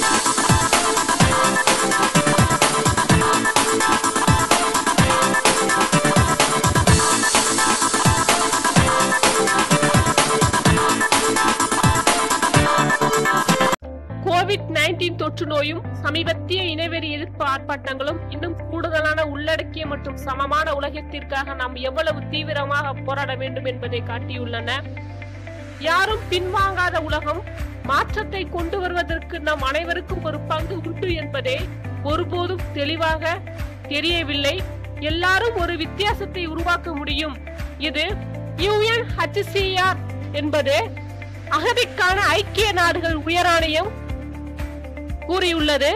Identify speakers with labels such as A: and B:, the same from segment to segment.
A: Covid nineteen தொற்று நோயும் சமீபத்திய இனவெறி எதிர்ப்பு ஆர்ப்பாட்டங்களும் இன்னும் கூடுதலான உள்ளடக்கிய மற்றும் சமமான உலகத்திற்காக நாம் எவ்வளவு தீவிரமாக போராட வேண்டும் என்பதை காட்டியுள்ளன யாரும் பின்வாங்காத உலகம் மாற்றத்தை கொண்டு வருவதற்கு நம் அனைவருக்கும் ஒரு பங்கு உண்டு என்பதே ஒருபோதும் தெளிவாக தெரியவில்லை எல்லாரும் ஒரு வித்தியாசத்தை உருவாக்க முடியும் இது யுஎன்ஹெச்சிஆர் என்பது அகதிக்கான ஐக்கிய நாடுகள் உயராணையம் கூறியுள்ளது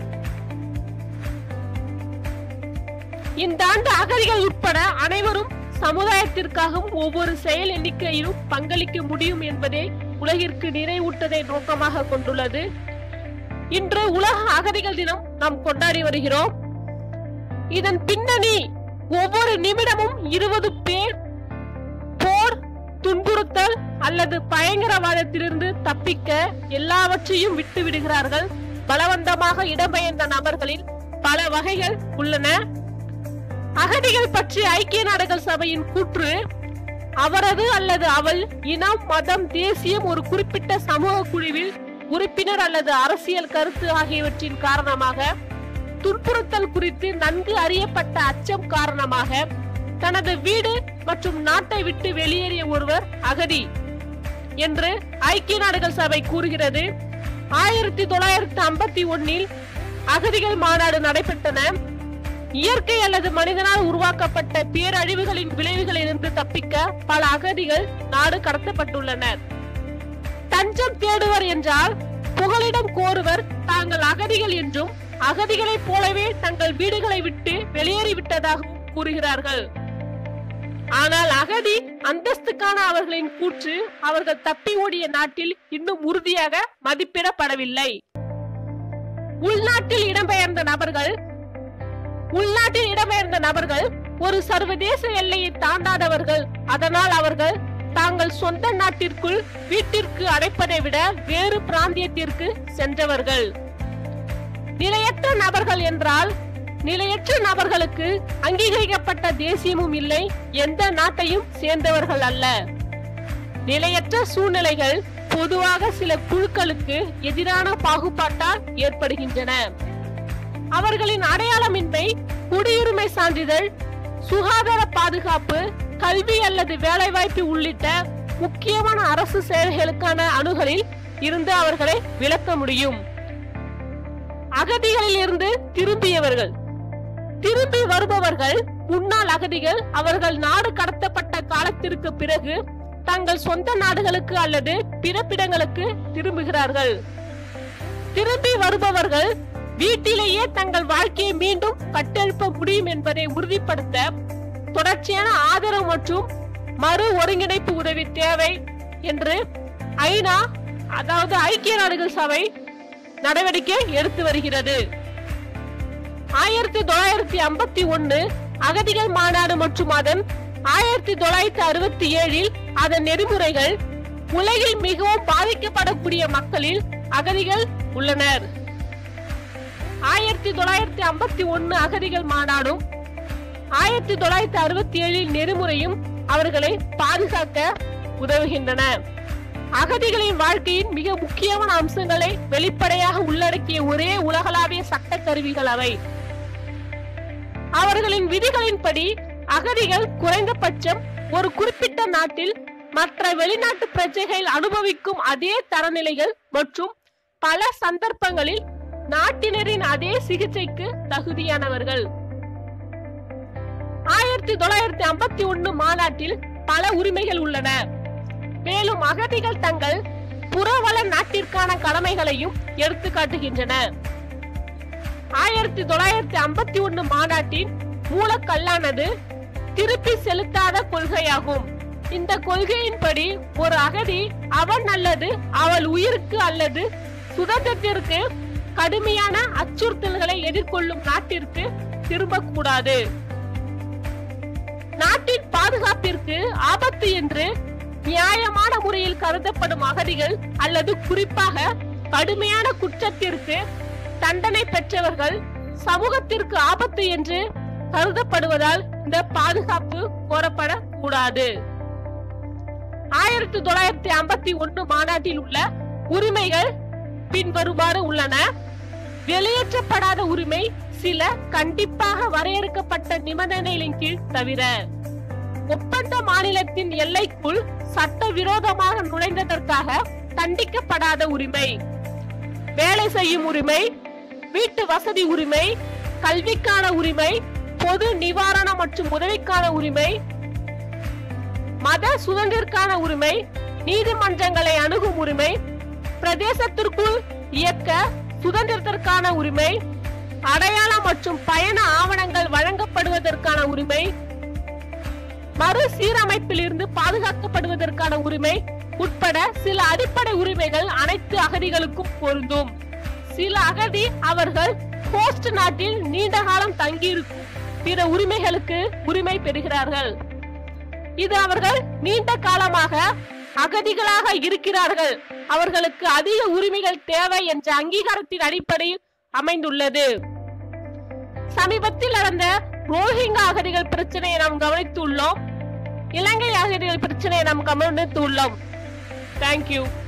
A: இந்த ஆண்டு அகதிகள் உட்பட அனைவரும் சமுதாயத்திற்காகவும் ஒவ்வொரு செயல் எண்ணிக்கையிலும் பங்களிக்க முடியும் என்பதே உலகிற்கு நிறைவூட்டதை நோக்கமாக கொண்டுள்ளது இன்று உலக அகதிகள் தினம் நாம் கொண்டாடி வருகிறோம் இதன் பின்னணி ஒவ்வொரு நிமிடமும் இருபது பேர் போர் துன்புறுத்தல் அல்லது பயங்கரவாதத்திலிருந்து தப்பிக்க எல்லாவற்றையும் விட்டு விடுகிறார்கள் பலவந்தமாக இடம்பெயர்ந்த நபர்களில் பல வகைகள் உள்ளன அகதிகள் பற்றி ஐக்கிய நாடுகள் சபையின் கூற்று அவரது அல்லது அவள் இனம் மதம் தேசியம் ஒரு குறிப்பிட்ட சமூக குழுவில் உறுப்பினர் அல்லது அரசியல் கருத்து ஆகியவற்றின் காரணமாக துன்புறுத்தல் குறித்து நன்கு அறியப்பட்ட அச்சம் காரணமாக தனது வீடு மற்றும் நாட்டை விட்டு வெளியேறிய ஒருவர் அகதி என்று ஐக்கிய நாடுகள் சபை கூறுகிறது ஆயிரத்தி தொள்ளாயிரத்தி ஐம்பத்தி ஒன்னில் அகதிகள் மாநாடு நடைபெற்றன இயற்கை அல்லது மனிதனால் உருவாக்கப்பட்ட பேரழிவுகளின் விளைவுகளிலிருந்து தப்பிக்க பல அகதிகள் நாடு கடத்தப்பட்டுள்ளனர் தஞ்சம் தேடுவர் என்றால் புகலிடம் கோருவர் தாங்கள் அகதிகள் என்றும் அகதிகளைப் போலவே தங்கள் வீடுகளை விட்டு வெளியேறிவிட்டதாகவும் கூறுகிறார்கள் ஆனால் அகதி அந்தஸ்துக்கான அவர்களின் கூற்று அவர்கள் தப்பி ஓடிய நாட்டில் இன்னும் உறுதியாக மதிப்பிடப்படவில்லை உள்நாட்டில் இடம்பெயர்ந்த நபர்கள் உள்நாட்டில் இடம்பெயர்ந்த நபர்கள் ஒரு சர்வதேச எல்லையை தாண்டாதவர்கள் அதனால் அவர்கள் தாங்கள் சொந்த நாட்டிற்குள் வீட்டிற்கு அடைப்பதை விட வேறு பிராந்தியத்திற்கு சென்றவர்கள் நிலையற்ற நபர்கள் என்றால் நிலையற்ற நபர்களுக்கு அங்கீகரிக்கப்பட்ட தேசியமும் இல்லை எந்த நாட்டையும் சேர்ந்தவர்கள் அல்ல நிலையற்ற சூழ்நிலைகள் பொதுவாக சில குழுக்களுக்கு எதிரான பாகுபாட்டால் ஏற்படுகின்றன அவர்களின் அடையாளமின்மை குடியுரிமை சான்றிதழ் சுகாதார பாதுகாப்பு கல்வி அல்லது வேலைவாய்ப்பு உள்ளிட்ட முக்கியமான அரசு செயல்களுக்கான அணுகலில் இருந்து அவர்களை விளக்க முடியும் அகதிகளில் இருந்து திரும்பியவர்கள் திரும்பி வருபவர்கள் முன்னாள் அகதிகள் அவர்கள் நாடு கடத்தப்பட்ட காலத்திற்கு பிறகு தங்கள் சொந்த நாடுகளுக்கு அல்லது பிறப்பிடங்களுக்கு திரும்புகிறார்கள் திரும்பி வருபவர்கள் வீட்டிலேயே தங்கள் வாழ்க்கையை மீண்டும் கட்டெழுப்ப முடியும் என்பதை உறுதிப்படுத்த தொடர்ச்சியான ஆதரவு மற்றும் மறு ஒருங்கிணைப்பு உதவி தேவை என்று ஐநா அதாவது ஐக்கிய நாடுகள் சபை நடவடிக்கை எடுத்து வருகிறது ஆயிரத்தி தொள்ளாயிரத்தி ஐம்பத்தி ஒன்னு அகதிகள் மாநாடு மற்றும் அதன் ஆயிரத்தி தொள்ளாயிரத்தி அறுபத்தி ஏழில் அதன் நெறிமுறைகள் உலகில் மிகவும் பாதிக்கப்படக்கூடிய மக்களில் அகதிகள் உள்ளனர் ஆயிரத்தி தொள்ளாயிரத்தி ஐம்பத்தி ஒன்னு அகதிகள் மாநாடும் ஆயிரத்தி தொள்ளாயிரத்தி அறுபத்தி ஏழில் நெறிமுறையும் அவர்களை பாதுகாக்க உதவுகின்றன அகதிகளின் வாழ்க்கையின் மிக முக்கியமான அம்சங்களை வெளிப்படையாக உள்ளடக்கிய ஒரே உலகளாவிய சட்ட கருவிகள் அவை அவர்களின் விதிகளின்படி அகதிகள் குறைந்தபட்சம் ஒரு குறிப்பிட்ட நாட்டில் மற்ற வெளிநாட்டு பிரஜைகள் அனுபவிக்கும் அதே தரநிலைகள் மற்றும் பல சந்தர்ப்பங்களில் நாட்டினரின் அதே சிகிச்சைக்கு தகுதியானவர்கள் ஆயிரத்தி தொள்ளாயிரத்தி ஐம்பத்தி ஒன்னு மாநாட்டில் பல உரிமைகள் உள்ளன மேலும் அகதிகள் தங்கள் புறவள நாட்டிற்கான கடமைகளையும் எடுத்து காட்டுகின்றன ஆயிரத்தி தொள்ளாயிரத்தி ஐம்பத்தி ஒன்னு மாநாட்டின் மூலக்கல்லானது திருப்பி செலுத்தாத கொள்கையாகும் இந்த கொள்கையின்படி ஒரு அகதி அவன் அல்லது அவள் உயிருக்கு அல்லது சுதந்திரத்திற்கு கடுமையான அச்சுறுத்தல்களை எதிர்கொள்ளும் நாட்டிற்கு திரும்பக்கூடாது நாட்டின் பாதுகாப்பிற்கு ஆபத்து என்று நியாயமான முறையில் கருதப்படும் அகதிகள் அல்லது குறிப்பாக கடுமையான குற்றத்திற்கு தண்டனை பெற்றவர்கள் சமூகத்திற்கு ஆபத்து என்று கருதப்படுவதால் இந்த பாதுகாப்பு கோரப்படக்கூடாது ஆயிரத்தி தொள்ளாயிரத்தி ஐம்பத்தி ஒன்று மாநாட்டில் உள்ள உரிமைகள் பின்வருமாறு உள்ளன வெளியேற்றப்படாத உரிமை சில கண்டிப்பாக வரையறுக்கப்பட்ட நிபந்தனைகளின் கீழ் தவிர ஒப்பந்த மாநிலத்தின் எல்லைக்குள் சட்டவிரோதமாக நுழைந்ததற்காக தண்டிக்கப்படாத உரிமை வேலை செய்யும் உரிமை வீட்டு வசதி உரிமை கல்விக்கான உரிமை பொது நிவாரணம் மற்றும் உதவிக்கான உரிமை மத சுதந்திரக்கான உரிமை நீதிமன்றங்களை அணுகும் உரிமை பிரதேசத்திற்குள் இயக்க சுதந்திரத்திற்கான உரிமை அடையாளம் மற்றும் பயண ஆவணங்கள் வழங்கப்படுவதற்கான உரிமை மறு சீரமைப்பில் இருந்து பாதுகாக்கப்படுவதற்கான உரிமை உட்பட சில அடிப்படை உரிமைகள் அனைத்து அகதிகளுக்கும் பொருந்தும் சில அகதி அவர்கள் ஹோஸ்ட் நாட்டில் நீண்ட காலம் தங்கியிருக்கும் பிற உரிமைகளுக்கு உரிமை பெறுகிறார்கள் இது அவர்கள் நீண்ட காலமாக அகதிகளாக இருக்கிறார்கள் அவர்களுக்கு அதிக உரிமைகள் தேவை என்ற அங்கீகாரத்தின் அடிப்படையில் அமைந்துள்ளது சமீபத்தில் நடந்த ரோஹிங்கா அகதிகள் பிரச்சனையை நாம் கவனித்துள்ளோம் இலங்கை அகதிகள் பிரச்சனையை நாம் கவனித்துள்ளோம் தேங்க்யூ